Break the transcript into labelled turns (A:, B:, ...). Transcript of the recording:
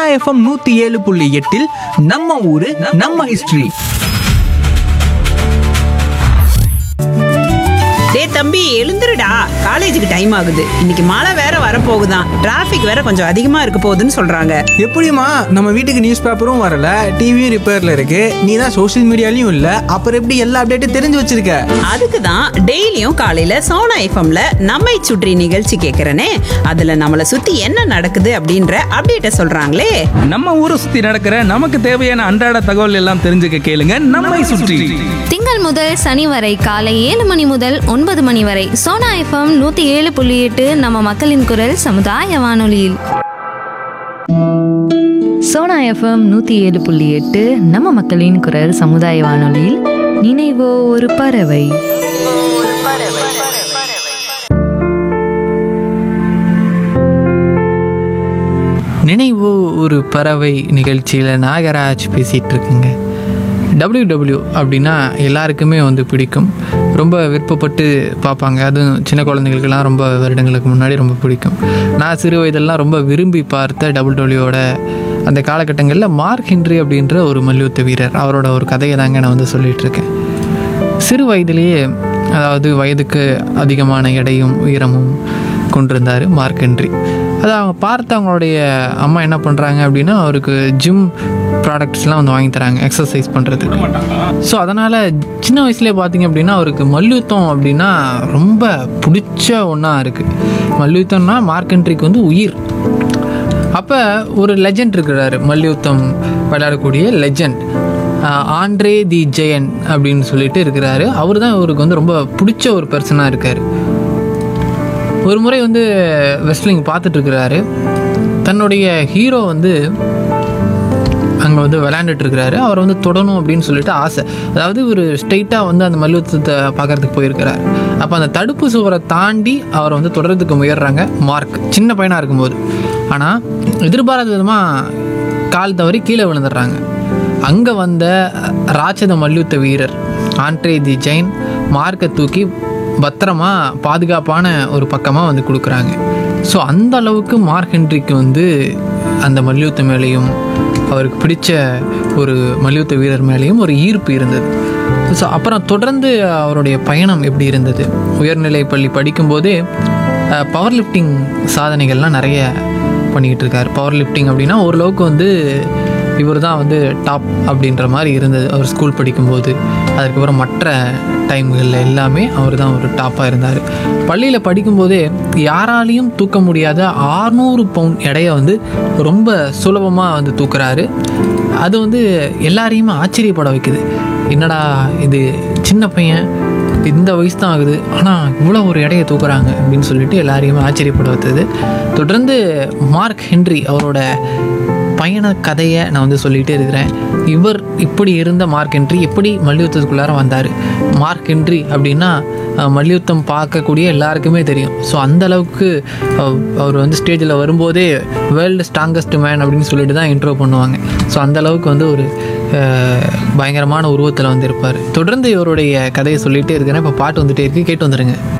A: FM நூத்தி ஏழு புள்ளி எட்டில் நம்ம ஊரு நம்ம ஹிஸ்டரி
B: டேய் தம்பி எழுந்துருடா காலேஜுக்கு டைம் ஆகுது இன்னைக்கு மழை வேற வரப்போகுதான் டிராஃபிக் வேற கொஞ்சம் அதிகமா இருக்க போகுதுன்னு சொல்றாங்க
C: எப்படிம்மா நம்ம வீட்டுக்கு நியூஸ் பேப்பரும் வரல டிவியும் ரிப்பேர்ல இருக்கு நீ தான் சோஷியல் மீடியாலையும் இல்ல அப்புறம் எப்படி எல்லா அப்டேட்டும் தெரிஞ்சு வச்சிருக்க
B: அதுக்கு தான் டெய்லியும் காலையில சோனா எஃப்எம்ல நம்மை சுற்றி நிகழ்ச்சி கேட்கறனே அதுல நம்மள சுத்தி என்ன நடக்குது அப்படின்ற அப்டேட்ட சொல்றாங்களே
D: நம்ம ஊரை சுத்தி நடக்கிற நமக்கு தேவையான அன்றாட தகவல் எல்லாம் தெரிஞ்சுக்க கேளுங்க நம்மை சுற்றி
E: திங்கள் முதல் சனி வரை காலை ஏழு மணி முதல் ஒன்பது மணி வரை சோனா எஃப்எம் நூத்தி ஏழு புள்ளி எட்டு நம்ம மக்களின் குரல் சமுதாய வானொலியில்
F: சோனா எஃப்எம் நூற்றி ஏழு புள்ளி எட்டு நம்ம மக்களின் குரல் சமுதாய வானொலியில் நினைவோ ஒரு பறவை
G: நினைவு ஒரு பறவை நிகழ்ச்சியில் நாகராஜ் பேசிகிட்டு இருக்குங்க டபிள்யூ டபிள்யூ அப்படின்னா எல்லாருக்குமே வந்து பிடிக்கும் ரொம்ப விருப்பப்பட்டு பார்ப்பாங்க அதுவும் சின்ன குழந்தைங்களுக்கெல்லாம் ரொம்ப வருடங்களுக்கு முன்னாடி ரொம்ப பிடிக்கும் நான் சிறு வயதெல்லாம் ரொம்ப விரும்பி பார்த்த டபுள் டபிள்யூவோட அந்த காலகட்டங்களில் மார்க் ஹென்றி அப்படின்ற ஒரு மல்யுத்த வீரர் அவரோட ஒரு கதையை தாங்க நான் வந்து சொல்லிகிட்டு இருக்கேன் சிறு வயதிலேயே அதாவது வயதுக்கு அதிகமான எடையும் உயரமும் கொண்டிருந்தார் மார்க் ஹென்றி அது அவங்க பார்த்து அவங்களுடைய அம்மா என்ன பண்ணுறாங்க அப்படின்னா அவருக்கு ஜிம் ப்ராடக்ட்ஸ்லாம் வந்து வாங்கி தராங்க எக்ஸசைஸ் பண்ணுறதுக்கு ஸோ அதனால் சின்ன வயசுலேயே பார்த்தீங்க அப்படின்னா அவருக்கு மல்யுத்தம் அப்படின்னா ரொம்ப பிடிச்ச ஒன்றா இருக்குது மல்யுத்தம்னா மார்க் ஹென்ரிக்கு வந்து உயிர் அப்போ ஒரு லெஜண்ட் இருக்கிறாரு மல்யுத்தம் விளையாடக்கூடிய லெஜண்ட் ஆண்ட்ரே தி ஜெயன் அப்படின்னு சொல்லிட்டு இருக்கிறாரு அவர் தான் இவருக்கு வந்து ரொம்ப பிடிச்ச ஒரு பர்சனாக இருக்கார் ஒரு முறை வந்து வெஸ்லிங் பார்த்துட்டு இருக்கிறாரு தன்னுடைய ஹீரோ வந்து அங்கே வந்து விளையாண்டுட்டு இருக்கிறாரு அவர் வந்து தொடணும் அப்படின்னு சொல்லிட்டு ஆசை அதாவது ஒரு ஸ்ட்ரெயிட்டாக வந்து அந்த மல்யுத்தத்தை பார்க்கறதுக்கு போயிருக்கிறார் அப்போ அந்த தடுப்பு சுவரை தாண்டி அவரை வந்து தொடர்றதுக்கு முயல்றாங்க மார்க் சின்ன பையனாக இருக்கும்போது ஆனால் எதிர்பாராத விதமாக கால் தவறி கீழே விழுந்துடுறாங்க அங்கே வந்த ராட்சத மல்யுத்த வீரர் ஆண்ட்ரே தி ஜெயின் மார்க்கை தூக்கி பத்திரமா பாதுகாப்பான ஒரு பக்கமாக வந்து கொடுக்குறாங்க ஸோ அந்த அளவுக்கு மார்க் ஹென்ரிக்கு வந்து அந்த மல்யுத்த மேலேயும் அவருக்கு பிடிச்ச ஒரு மல்யுத்த வீரர் மேலேயும் ஒரு ஈர்ப்பு இருந்தது ஸோ அப்புறம் தொடர்ந்து அவருடைய பயணம் எப்படி இருந்தது உயர்நிலை பள்ளி படிக்கும்போதே பவர் லிஃப்டிங் சாதனைகள்லாம் நிறைய பண்ணிக்கிட்டு இருக்கார் பவர் லிஃப்டிங் அப்படின்னா ஓரளவுக்கு வந்து இவர் தான் வந்து டாப் அப்படின்ற மாதிரி இருந்தது அவர் ஸ்கூல் படிக்கும்போது அதுக்கப்புறம் மற்ற டைம்களில் எல்லாமே அவர் தான் ஒரு டாப்பாக இருந்தார் பள்ளியில் படிக்கும்போதே யாராலையும் தூக்க முடியாத ஆறுநூறு பவுண்ட் எடையை வந்து ரொம்ப சுலபமாக வந்து தூக்குறாரு அது வந்து எல்லாரையுமே ஆச்சரியப்பட வைக்குது என்னடா இது சின்ன பையன் இந்த வயசு தான் ஆகுது ஆனால் இவ்வளோ ஒரு எடையை தூக்குறாங்க அப்படின்னு சொல்லிட்டு எல்லாரையுமே ஆச்சரியப்பட வைத்தது தொடர்ந்து மார்க் ஹென்றி அவரோட பயண கதையை நான் வந்து சொல்லிகிட்டே இருக்கிறேன் இவர் இப்படி இருந்த மார்க் ஹென்றி எப்படி மல்யுத்தத்துக்குள்ளார வந்தார் மார்க் ஹென்றி அப்படின்னா அஹ், மல்யுத்தம் பார்க்கக்கூடிய எல்லாருக்குமே தெரியும் ஸோ அந்த அளவுக்கு அஹ், அவர் வந்து ஸ்டேஜில் வரும்போதே வேர்ல்டு ஸ்ட்ராங்கஸ்ட் மேன் அப்படின்னு சொல்லிட்டு தான் இன்ட்ரோ பண்ணுவாங்க ஸோ அந்த அளவுக்கு வந்து ஒரு அஹ், பயங்கரமான உருவத்தில் வந்து இருப்பார் தொடர்ந்து இவருடைய கதையை சொல்லிகிட்டே இருக்கிறேன் இப்போ பாட்டு வந்துட்டே இருக்கு கேட்டு வந்துடுங்க